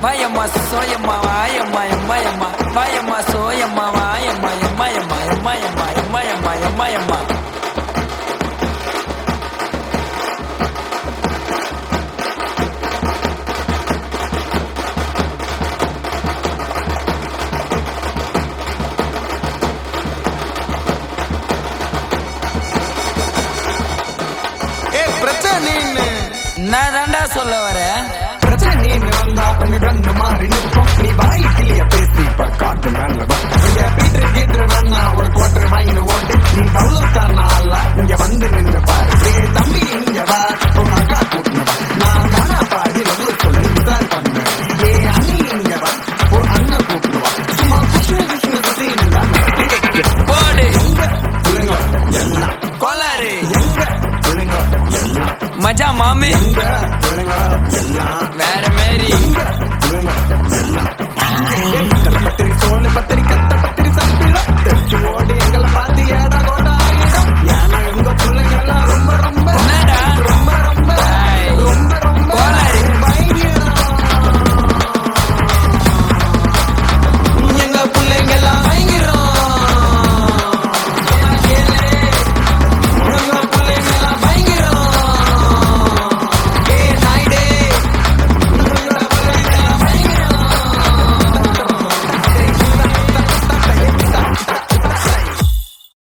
வாயம்மா சோயம்மா வாயம்மா எம்மா எம்மா வாயம்மா சோயம்மா வாயம்மா எம்மா எம்மா எம்மா எம்மா எம்மா எம்மா எம்மா எம்மா ஏ பிரச்சனை நீன்னு நான் தாண்டா சொல்ல வரேன் பிரச்சனை நீ வந்தா கொஞ்சம் கண்ணு மாறி நிற்போம் நீ வாய் கிளிய பேசி இப்ப காட்டு மேல